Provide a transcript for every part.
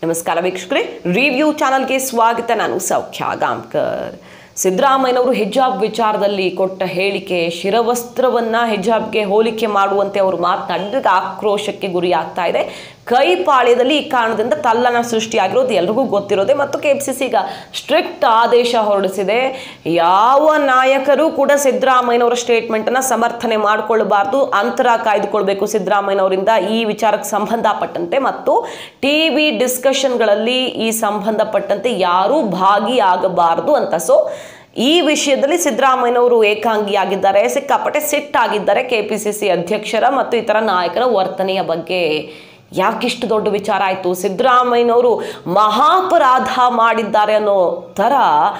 ನಮಸ್ಕಾರ ವೀಕ್ಷಕರೇ ರಿವ್ಯೂ ಚಾನಲ್ಗೆ ಸ್ವಾಗತ ನಾನು ಸೌಖ್ಯ ಗಾಂವ್ಕರ್ ಸಿದ್ದರಾಮಯ್ಯನವರು ಹಿಜಾಬ್ ವಿಚಾರದಲ್ಲಿ ಕೊಟ್ಟ ಹೇಳಿಕೆ ಶಿರವಸ್ತ್ರವನ್ನ ಹಿಜಾಬ್ಗೆ ಹೋಲಿಕೆ ಮಾಡುವಂತೆ ಅವರು ಮಾತನಾಡಿದಾಗ ಆಕ್ರೋಶಕ್ಕೆ ಗುರಿ ಆಗ್ತಾ ಇದೆ ಕೈಪಾಳ್ಯದಲ್ಲಿ ಈ ಕಾರಣದಿಂದ ತಲ್ಲಣ ಸೃಷ್ಟಿಯಾಗಿರೋದು ಎಲ್ರಿಗೂ ಗೊತ್ತಿರೋದೆ ಮತ್ತು ಕೆ ಪಿ ಸಿ ಸಿ ಈಗ ಸ್ಟ್ರಿಕ್ಟ್ ಆದೇಶ ಹೊರಡಿಸಿದೆ ಯಾವ ನಾಯಕರು ಕೂಡ ಸಿದ್ದರಾಮಯ್ಯನವರ ಸ್ಟೇಟ್ಮೆಂಟನ್ನು ಸಮರ್ಥನೆ ಮಾಡಿಕೊಳ್ಳಬಾರ್ದು ಅಂತರ ಕಾಯ್ದುಕೊಳ್ಬೇಕು ಸಿದ್ದರಾಮಯ್ಯನವರಿಂದ ಈ ವಿಚಾರಕ್ಕೆ ಸಂಬಂಧಪಟ್ಟಂತೆ ಮತ್ತು ಟಿ ವಿ ಡಿಸ್ಕಷನ್ಗಳಲ್ಲಿ ಈ ಸಂಬಂಧಪಟ್ಟಂತೆ ಯಾರೂ ಭಾಗಿಯಾಗಬಾರದು ಅಂತ ಸೊ ಈ ವಿಷಯದಲ್ಲಿ ಸಿದ್ದರಾಮಯ್ಯನವರು ಏಕಾಂಗಿಯಾಗಿದ್ದಾರೆ ಸಿಕ್ಕಾಪಟ್ಟೆ ಸಿಟ್ಟಾಗಿದ್ದಾರೆ ಕೆ ಪಿ ಸಿ ಸಿ ಅಧ್ಯಕ್ಷರ ಮತ್ತು ಇತರ ನಾಯಕರ ವರ್ತನೆಯ ಬಗ್ಗೆ ಯಾಕಿಷ್ಟು ದೊಡ್ಡ ವಿಚಾರ ಆಯಿತು ಸಿದ್ದರಾಮಯ್ಯನವರು ಮಹಾಪರಾಧ ಮಾಡಿದ್ದಾರೆ ಅನ್ನೋ ಥರ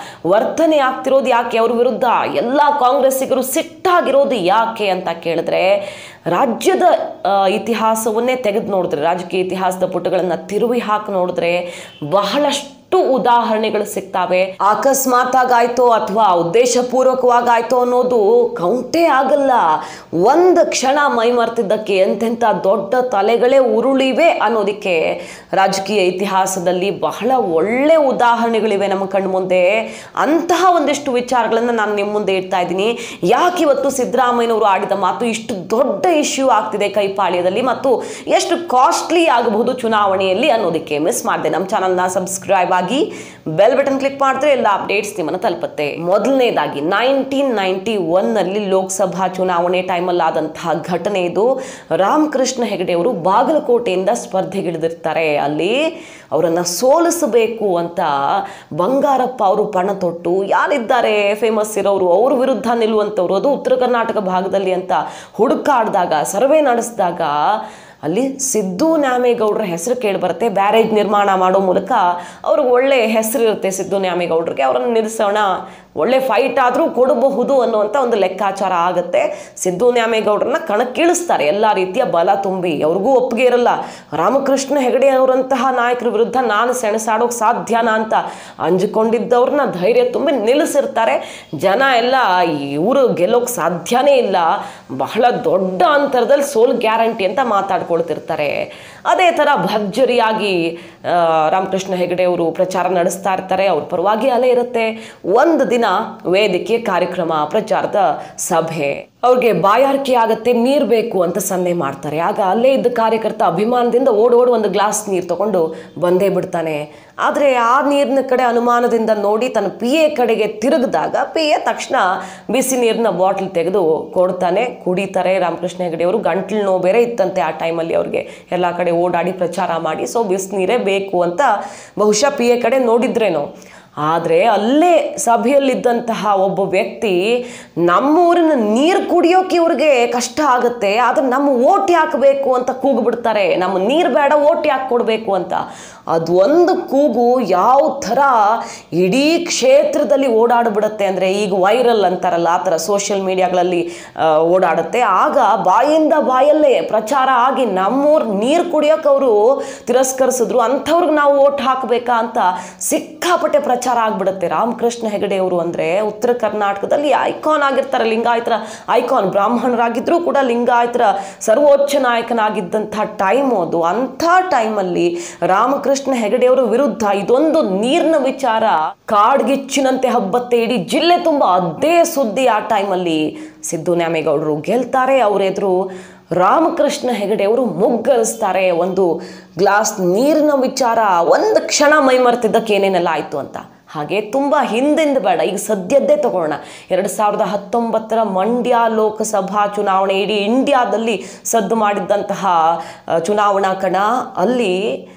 ವರ್ತನೆ ಆಗ್ತಿರೋದು ಯಾಕೆ ಅವ್ರ ವಿರುದ್ಧ ಎಲ್ಲ ಕಾಂಗ್ರೆಸ್ಸಿಗರು ಸಿಟ್ಟಾಗಿರೋದು ಯಾಕೆ ಅಂತ ಕೇಳಿದ್ರೆ ರಾಜ್ಯದ ಆ, ಇತಿಹಾಸವನ್ನೇ ತೆಗೆದು ನೋಡಿದ್ರೆ ರಾಜಕೀಯ ಇತಿಹಾಸದ ಪುಟಗಳನ್ನು ತಿರುವಿ ಹಾಕಿ ನೋಡಿದ್ರೆ ಬಹಳಷ್ಟು ಉದಾಹರಣೆಗಳು ಸಿಗ್ತಾವೆ ಅಕಸ್ಮಾತ್ ಆಗಾಯ್ತೋ ಅಥವಾ ಉದ್ದೇಶಪೂರ್ವಕವಾಗಾಯ್ತೋ ಅನ್ನೋದು ಕೌಂಟೇ ಆಗಲ್ಲ ಒಂದು ಕ್ಷಣ ಮೈಮರ್ತಿದ್ದಕ್ಕೆ ಎಂತೆಂಥ ದೊಡ್ಡ ತಲೆಗಳೇ ಉರುಳಿವೆ ಅನ್ನೋದಕ್ಕೆ ರಾಜಕೀಯ ಇತಿಹಾಸದಲ್ಲಿ ಬಹಳ ಒಳ್ಳೆ ಉದಾಹರಣೆಗಳಿವೆ ನಮ್ಮ ಕಣ್ಣು ಮುಂದೆ ಅಂತಹ ಒಂದಿಷ್ಟು ವಿಚಾರಗಳನ್ನು ನಾನು ನಿಮ್ಮ ಮುಂದೆ ಇಡ್ತಾ ಇದ್ದೀನಿ ಯಾಕೆ ಇವತ್ತು ಸಿದ್ದರಾಮಯ್ಯನವರು ಆಡಿದ ಮಾತು ಇಷ್ಟು ದೊಡ್ಡ ಇಶ್ಯೂ ಆಗ್ತಿದೆ ಕೈಪಾಳ್ಯದಲ್ಲಿ ಮತ್ತು ಎಷ್ಟು ಕಾಸ್ಟ್ಲಿ ಆಗಬಹುದು ಚುನಾವಣೆಯಲ್ಲಿ ಅನ್ನೋದಕ್ಕೆ ಮಿಸ್ ಮಾಡಿದೆ ನಮ್ಮ ಚಾನಲ್ನ ಸಬ್ಸ್ಕ್ರೈಬ್ ಆಗಿ ಬೆಲ್ ಬಟನ್ ಕ್ಲಿಕ್ ಮಾಡಿದ್ರೆ ಎಲ್ಲ ಅಪ್ಡೇಟ್ಸ್ ನಿಮ್ಮನ್ನು ತಲುಪುತ್ತೆ ಮೊದಲನೇದಾಗಿ ನೈನ್ಟೀನ್ ನೈಂಟಿ ಒನ್ನಲ್ಲಿ ಲೋಕಸಭಾ ಚುನಾವಣೆ ಟೈಮಲ್ಲಿ ಆದಂತಹ ಘಟನೆ ಇದು ರಾಮಕೃಷ್ಣ ಹೆಗಡೆ ಅವರು ಬಾಗಲಕೋಟೆಯಿಂದ ಸ್ಪರ್ಧೆಗಿಳಿದಿರ್ತಾರೆ ಅಲ್ಲಿ ಅವರನ್ನು ಸೋಲಿಸಬೇಕು ಅಂತ ಬಂಗಾರಪ್ಪ ಅವರು ಪಣ ತೊಟ್ಟು ಯಾರಿದ್ದಾರೆ ಫೇಮಸ್ ಇರೋರು ಅವ್ರ ವಿರುದ್ಧ ನಿಲ್ಲುವಂಥವ್ರು ಅದು ಉತ್ತರ ಕರ್ನಾಟಕ ಭಾಗದಲ್ಲಿ ಅಂತ ಹುಡುಕಾಡಿದಾಗ ಸರ್ವೆ ನಡೆಸಿದಾಗ ಅಲ್ಲಿ ಸಿದ್ದು ನ್ಯಾಮೇಗೌಡರ ಹೆಸರು ಕೇಳಿಬರುತ್ತೆ ಬ್ಯಾರೇಜ್ ನಿರ್ಮಾಣ ಮಾಡೋ ಮೂಲಕ ಅವ್ರಿಗೆ ಒಳ್ಳೆ ಹೆಸರು ಇರುತ್ತೆ ಸಿದ್ದು ನ್ಯಾಮೇಗೌಡರಿಗೆ ಅವರನ್ನು ನಿಲ್ಲಿಸೋಣ ಒಳ್ಳೆ ಫೈಟ್ ಆದರೂ ಕೊಡಬಹುದು ಅನ್ನುವಂಥ ಒಂದು ಲೆಕ್ಕಾಚಾರ ಆಗುತ್ತೆ ಸಿದ್ದು ನ್ಯಾಮೇಗೌಡರನ್ನ ಕಣಕ್ಕಿಳಿಸ್ತಾರೆ ಎಲ್ಲ ರೀತಿಯ ಬಲ ತುಂಬಿ ಅವ್ರಿಗೂ ಒಪ್ಪಿಗೆ ಇರಲ್ಲ ರಾಮಕೃಷ್ಣ ಹೆಗಡೆ ಅವರಂತಹ ನಾಯಕರ ವಿರುದ್ಧ ನಾನು ಸೆಣಸಾಡೋಕೆ ಸಾಧ್ಯನಾ ಅಂತ ಅಂಜಿಕೊಂಡಿದ್ದವ್ರನ್ನ ಧೈರ್ಯ ತುಂಬಿ ನಿಲ್ಲಿಸಿರ್ತಾರೆ ಜನ ಎಲ್ಲ ಇವರು ಗೆಲ್ಲೋಕೆ ಸಾಧ್ಯನೇ ಇಲ್ಲ ಬಹಳ ದೊಡ್ಡ ಅಂತರದಲ್ಲಿ ಸೋಲ್ ಗ್ಯಾರಂಟಿ ಅಂತ ಮಾತಾಡ್ಕೊಳ್ತಿರ್ತಾರೆ ಅದೇ ಥರ ಭರ್ಜರಿಯಾಗಿ ಆ, ರಾಮಕೃಷ್ಣ ಹೆಗಡೆ ಅವರು ಪ್ರಚಾರ ನಡೆಸ್ತಾ ಇರ್ತಾರೆ ಅವ್ರ ಪರವಾಗಿ ಅಲೆ ಇರುತ್ತೆ ಒಂದು ದಿನ ವೇದಿಕೆ ಕಾರ್ಯಕ್ರಮ ಪ್ರಚಾರದ ಸಭೆ ಅವ್ರಿಗೆ ಬಾಯಾರಿಕೆ ಆಗತ್ತೆ ನೀರು ಬೇಕು ಅಂತ ಸನ್ನೆ ಮಾಡ್ತಾರೆ ಆಗ ಅಲ್ಲೇ ಇದ್ದ ಕಾರ್ಯಕರ್ತ ಅಭಿಮಾನದಿಂದ ಓಡ್ ಓಡ್ ಒಂದು ಗ್ಲಾಸ್ ನೀರು ತಗೊಂಡು ಬಂದೇ ಬಿಡ್ತಾನೆ ಆದರೆ ಆ ನೀರಿನ ಕಡೆ ಅನುಮಾನದಿಂದ ನೋಡಿ ತನ್ನ ಪಿ ಎ ಕಡೆಗೆ ತಿರುಗಿದಾಗ ಪಿ ಎ ತಕ್ಷಣ ಬಿಸಿ ನೀರಿನ ಬಾಟ್ಲ್ ತೆಗೆದು ಕೊಡ್ತಾನೆ ಕುಡಿತಾರೆ ರಾಮಕೃಷ್ಣ ಹೆಗಡೆ ಅವರು ಗಂಟ್ಲು ನೋವು ಬೇರೆ ಇತ್ತಂತೆ ಆ ಟೈಮಲ್ಲಿ ಅವ್ರಿಗೆ ಎಲ್ಲ ಕಡೆ ಓಡಾಡಿ ಪ್ರಚಾರ ಮಾಡಿ ಸೊ ಬಿಸಿನೀರೇ ಬೇಕು ಅಂತ ಬಹುಶಃ ಪಿ ಎ ಕಡೆ ನೋಡಿದ್ರೇನೋ ಆದರೆ ಅಲ್ಲೇ ಸಭೆಯಲ್ಲಿದ್ದಂತಹ ಒಬ್ಬ ವ್ಯಕ್ತಿ ನಮ್ಮೂರಿನ ನೀರು ಕುಡಿಯೋಕೆ ಇವ್ರಿಗೆ ಕಷ್ಟ ಆಗುತ್ತೆ ಆದರೆ ನಮ್ಮ ಓಟ್ ಹಾಕಬೇಕು ಅಂತ ಕೂಗು ಬಿಡ್ತಾರೆ ನಮ್ಮ ನೀರು ಬೇಡ ಓಟ್ ಯಾಕೆ ಕೊಡಬೇಕು ಅಂತ ಅದು ಒಂದು ಕೂಗು ಯಾವ ಥರ ಇಡೀ ಕ್ಷೇತ್ರದಲ್ಲಿ ಓಡಾಡ್ಬಿಡುತ್ತೆ ಅಂದರೆ ಈಗ ವೈರಲ್ ಅಂತಾರಲ್ಲ ಆ ಥರ ಸೋಷಿಯಲ್ ಮೀಡಿಯಾಗಳಲ್ಲಿ ಓಡಾಡುತ್ತೆ ಆಗ ಬಾಯಿಂದ ಬಾಯಲ್ಲೇ ಪ್ರಚಾರ ಆಗಿ ನಮ್ಮೂರು ನೀರು ಕುಡಿಯೋಕೆ ಅವರು ತಿರಸ್ಕರಿಸಿದ್ರು ಅಂಥವ್ರಿಗೆ ನಾವು ಓಟ್ ಹಾಕಬೇಕಾ ಅಂತ ಸಿಕ್ಕಾಪಟ್ಟೆ ಪ್ರಚಾರ ಆಗ್ಬಿಡುತ್ತೆ ರಾಮಕೃಷ್ಣ ಹೆಗಡೆ ಅವರು ಅಂದರೆ ಉತ್ತರ ಕರ್ನಾಟಕದಲ್ಲಿ ಐಕಾನ್ ಆಗಿರ್ತಾರೆ ಲಿಂಗಾಯತರ ಐಕಾನ್ ಬ್ರಾಹ್ಮಣರಾಗಿದ್ದರೂ ಕೂಡ ಲಿಂಗಾಯತರ ಸರ್ವೋಚ್ಚ ನಾಯಕನಾಗಿದ್ದಂಥ ಟೈಮ್ ಅದು ಅಂಥ ಟೈಮಲ್ಲಿ ರಾಮಕೃಷ್ಣ ಹೆಗಡೆಯವರ ವಿರುದ್ಧ ಇದೊಂದು ನೀರಿನ ವಿಚಾರ ಕಾಡ್ಗಿಚ್ಚಿನಂತೆ ಹಬ್ಬತ್ತೆ ಇಡೀ ಜಿಲ್ಲೆ ತುಂಬ ಅದೇ ಸುದ್ದಿ ಆ ಟೈಮಲ್ಲಿ ಸಿದ್ದು ನ್ಯಾಮೇಗೌಡರು ಗೆಲ್ತಾರೆ ಅವ್ರ ಎದುರು ರಾಮಕೃಷ್ಣ ಹೆಗಡೆ ಅವರು ಮುಗ್ಗರಿಸ್ತಾರೆ ಒಂದು ಗ್ಲಾಸ್ ನೀರಿನ ವಿಚಾರ ಒಂದು ಕ್ಷಣ ಮೈಮರ್ತಿದ್ದಕ್ಕೆ ಏನೇನೆಲ್ಲ ಆಯಿತು ಅಂತ ಹಾಗೆ ತುಂಬ ಹಿಂದಿಂದ ಬೇಡ ಈಗ ಸದ್ಯದ್ದೇ ತಗೊಳ್ಳೋಣ ಎರಡು ಸಾವಿರದ ಹತ್ತೊಂಬತ್ತರ ಮಂಡ್ಯ ಲೋಕಸಭಾ ಚುನಾವಣೆ ಇಡೀ ಇಂಡಿಯಾದಲ್ಲಿ ಸದ್ದು ಮಾಡಿದ್ದಂತಹ ಆ, ಚುನಾವಣಾ ಕಣ ಅಲ್ಲಿ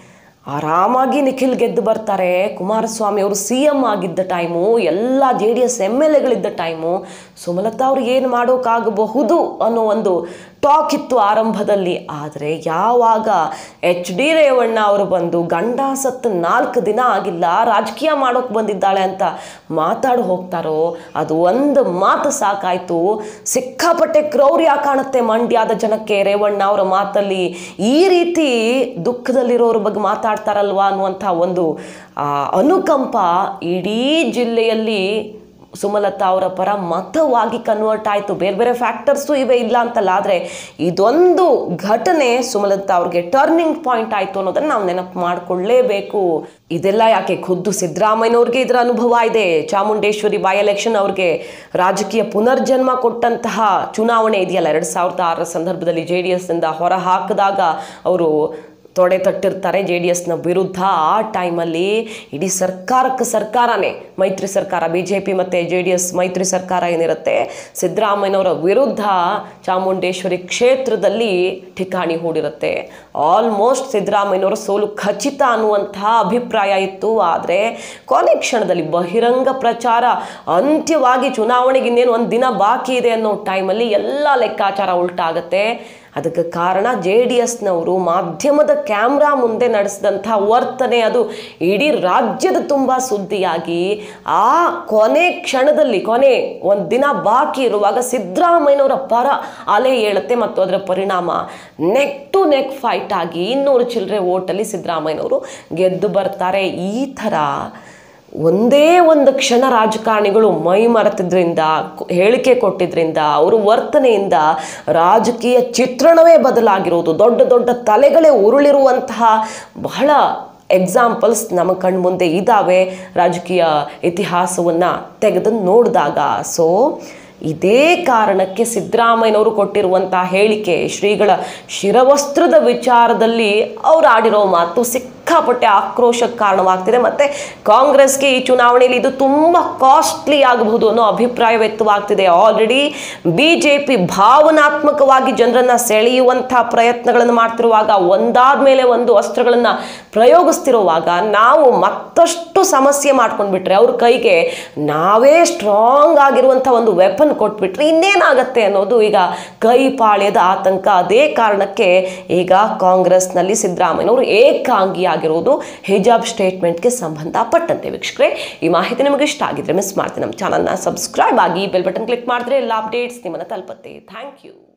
ಆರಾಮಾಗಿ ನಿಖಿಲ್ ಗೆದ್ದು ಬರ್ತಾರೆ ಕುಮಾರಸ್ವಾಮಿ ಅವರು ಸಿ ಎಮ್ ಆಗಿದ್ದ ಟೈಮು ಎಲ್ಲ J D S M L ಎಗಳಿದ್ದ ಟೈಮು ಸುಮಲತಾ ಅವ್ರು ಏನು ಮಾಡೋಕ್ಕಾಗಬಹುದು ಅನ್ನೋ ಒಂದು ಟಾಕ್ ಇತ್ತು ಆರಂಭದಲ್ಲಿ ಆದರೆ ಯಾವಾಗ ಎಚ್ ಡಿ ರೇವಣ್ಣ ಅವರು ಬಂದು ಗಂಡ ಸತ್ತು ನಾಲ್ಕು ದಿನ ಆಗಿಲ್ಲ ರಾಜಕೀಯ ಮಾಡೋಕೆ ಬಂದಿದ್ದಾಳೆ ಅಂತ ಮಾತಾಡಿ ಹೋಗ್ತಾರೋ ಅದು ಒಂದು ಮಾತು ಸಾಕಾಯಿತು ಸಿಕ್ಕಾಪಟ್ಟೆ ಕ್ರೌರ್ಯ ಕಾಣುತ್ತೆ ಮಂಡ್ಯದ ಜನಕ್ಕೆ ರೇವಣ್ಣ ಅವರ ಮಾತಲ್ಲಿ ಈ ರೀತಿ ದುಃಖದಲ್ಲಿರೋರ ಬಗ್ಗೆ ಮಾತಾಡ್ತಾರಲ್ವಾ ಅನ್ನುವಂಥ ಒಂದು ಆ, ಅನುಕಂಪ ಇಡೀ ಜಿಲ್ಲೆಯಲ್ಲಿ ಸುಮಲತಾ ಅವರ ಪರ ಮತವಾಗಿ ಕನ್ವರ್ಟ್ ಆಯಿತು ಬೇರೆ ಬೇರೆ ಫ್ಯಾಕ್ಟರ್ಸು ಇವೆ ಇಲ್ಲ ಅಂತಲ್ಲ ಆದರೆ ಇದೊಂದು ಘಟನೆ ಸುಮಲತಾ ಅವ್ರಿಗೆ ಟರ್ನಿಂಗ್ ಪಾಯಿಂಟ್ ಆಯಿತು ಅನ್ನೋದನ್ನು ನಾವು ನೆನಪು ಮಾಡಿಕೊಳ್ಳೇಬೇಕು ಇದೆಲ್ಲ ಯಾಕೆ ಖುದ್ದು ಸಿದ್ದರಾಮಯ್ಯನವ್ರಿಗೆ ಇದರ ಅನುಭವ ಇದೆ ಚಾಮುಂಡೇಶ್ವರಿ ಬೈ ಎಲೆಕ್ಷನ್ ಅವ್ರಿಗೆ ರಾಜಕೀಯ ಪುನರ್ಜನ್ಮ ಕೊಟ್ಟಂತಹ ಚುನಾವಣೆ ಇದೆಯಲ್ಲ ಎರಡು ಸಾವಿರದ ಆರರ ಸಂದರ್ಭದಲ್ಲಿ ಜೆ ಡಿ ಎಸ್ನಿಂದ ಹೊರ ಹಾಕಿದಾಗ ಅವರು ತೊಡೆ ತಟ್ಟಿರ್ತಾರೆ ಜೆ ಡಿ ಎಸ್ನ ವಿರುದ್ಧ ಆ ಟೈಮಲ್ಲಿ ಇಡೀ ಸರ್ಕಾರಕ್ಕೆ ಸರ್ಕಾರನೇ ಮೈತ್ರಿ ಸರ್ಕಾರ ಬಿ ಜೆ ಪಿ ಮತ್ತು ಜೆ ಡಿ ಎಸ್ ಮೈತ್ರಿ ಸರ್ಕಾರ ಏನಿರುತ್ತೆ ಸಿದ್ದರಾಮಯ್ಯನವರ ವಿರುದ್ಧ ಚಾಮುಂಡೇಶ್ವರಿ ಕ್ಷೇತ್ರದಲ್ಲಿ ಠಿಕಾಣಿ ಹೂಡಿರುತ್ತೆ ಆಲ್ಮೋಸ್ಟ್ ಸಿದ್ದರಾಮಯ್ಯನವರ ಸೋಲು ಖಚಿತ ಅನ್ನುವಂತಹ ಅಭಿಪ್ರಾಯ ಇತ್ತು ಆದರೆ ಕೊನೆ ಕ್ಷಣದಲ್ಲಿ ಬಹಿರಂಗ ಪ್ರಚಾರ ಅಂತ್ಯವಾಗಿ ಚುನಾವಣೆಗೆ ಇನ್ನೇನು ಒಂದು ದಿನ ಬಾಕಿ ಇದೆ ಅನ್ನೋ ಟೈಮಲ್ಲಿ ಎಲ್ಲ ಲೆಕ್ಕಾಚಾರ ಉಲ್ಟಾಗುತ್ತೆ ಅದಕ್ಕೆ ಕಾರಣ ಜೆ ಡಿ ಎಸ್ನವರು ಮಾಧ್ಯಮದ ಕ್ಯಾಮ್ರಾ ಮುಂದೆ ನಡೆಸಿದಂಥ ವರ್ತನೆ ಅದು ಇಡೀ ರಾಜ್ಯದ ತುಂಬ ಸುದ್ದಿಯಾಗಿ ಆ ಕೊನೆ ಕ್ಷಣದಲ್ಲಿ ಕೊನೆ ಒಂದು ದಿನ ಬಾಕಿ ಇರುವಾಗ ಸಿದ್ದರಾಮಯ್ಯನವರ ಪರ ಅಲೆ ಏಳುತ್ತೆ ಮತ್ತು ಅದರ ಪರಿಣಾಮ ನೆಕ್ ಟು ನೆಕ್ ಫೈಟ್ ಆಗಿ ಇನ್ನೂರು ಚಿಲ್ಲರೆ ಓಟಲ್ಲಿ ಸಿದ್ದರಾಮಯ್ಯನವರು ಗೆದ್ದು ಬರ್ತಾರೆ ಈ ಥರ ಒಂದೇ ಒಂದು ಕ್ಷಣ ರಾಜಕಾರಣಿಗಳು ಮೈ ಮರೆತಿದ್ರಿಂದ ಕು- ಹೇಳಿಕೆ ಕೊಟ್ಟಿದ್ರಿಂದ ಅವರು ವರ್ತನೆಯಿಂದ ರಾಜಕೀಯ ಚಿತ್ರಣವೇ ಬದಲಾಗಿರುವುದು ದೊಡ್ಡ ದೊಡ್ಡ ತಲೆಗಳೇ ಉರುಳಿರುವಂತಹ ಬಹಳ ಎಕ್ಸಾಂಪಲ್ಸ್ ನಮ್ಮ ಕಣ್ಮುಂದೆ ಇದ್ದಾವೆ ರಾಜಕೀಯ ಇತಿಹಾಸವನ್ನು ತೆಗೆದು ನೋಡಿದಾಗ ಸೊ ಇದೇ ಕಾರಣಕ್ಕೆ ಸಿದ್ದರಾಮಯ್ಯನವರು ಕೊಟ್ಟಿರುವಂತಹ ಹೇಳಿಕೆ ಶ್ರೀಗಳ ಶಿರವಸ್ತ್ರದ ವಿಚಾರದಲ್ಲಿ ಅವ್ರು ಆಡಿರೋ ಮಾತು ಸಿಕ್ಕಾಪಟ್ಟೆ ಆಕ್ರೋಶಕ್ಕೆ ಕಾರಣವಾಗ್ತಿದೆ ಮತ್ತು ಕಾಂಗ್ರೆಸ್ಗೆ ಈ ಚುನಾವಣೆಯಲ್ಲಿ ಇದು ತುಂಬ ಕಾಸ್ಟ್ಲಿ ಆಗಬಹುದು ಅನ್ನೋ ಅಭಿಪ್ರಾಯ ವ್ಯಕ್ತವಾಗ್ತಿದೆ ಆಲ್ರೆಡಿ ಬಿ ಜೆ ಪಿ ಭಾವನಾತ್ಮಕವಾಗಿ ಜನರನ್ನು ಸೆಳೆಯುವಂಥ ಪ್ರಯತ್ನಗಳನ್ನು ಮಾಡ್ತಿರುವಾಗ ಒಂದಾದ ಮೇಲೆ ಒಂದು ಅಸ್ತ್ರಗಳನ್ನು ಪ್ರಯೋಗಿಸ್ತಿರುವಾಗ ನಾವು ಮತ್ತಷ್ಟು ಸಮಸ್ಯೆ ಮಾಡ್ಕೊಂಡ್ಬಿಟ್ರೆ ಅವ್ರ ಕೈಗೆ ನಾವೇ ಸ್ಟ್ರಾಂಗ್ ಆಗಿರುವಂಥ ಒಂದು ವೆಪನ್ ಕೊಟ್ಬಿಟ್ರೆ ಇನ್ನೇನಾಗತ್ತೆ ಅನ್ನೋದು ಈಗ ಕೈ ಪಾಳ್ಯದ ಆತಂಕ ಅದೇ ಕಾರಣಕ್ಕೆ ಈಗ ಕಾಂಗ್ರೆಸ್ನಲ್ಲಿ ಸಿದ್ದರಾಮಯ್ಯನವರು ಏಕಾಂಗಿಯಾಗಿರುವುದು ಹಿಜಾಬ್ ಸ್ಟೇಟ್ಮೆಂಟ್ಗೆ ಸಂಬಂಧಪಟ್ಟಂತೆ ವೀಕ್ಷಕರೇ ಈ ಮಾಹಿತಿ ನಿಮಗೆ ಇಷ್ಟ ಆಗಿದ್ರೆ ಮಿಸ್ ಮಾಡ್ತೀನಿ ನಮ್ಮ ಚಾನಲ್ನ ಸಬ್ಸ್ಕ್ರೈಬ್ ಆಗಿ ಬೆಲ್ ಬಟನ್ ಕ್ಲಿಕ್ ಮಾಡಿದ್ರೆ ಎಲ್ಲ ಅಪ್ಡೇಟ್ಸ್ ನಿಮ್ಮನ್ನು ತಲುಪತ್ತೆ ಥ್ಯಾಂಕ್ ಯು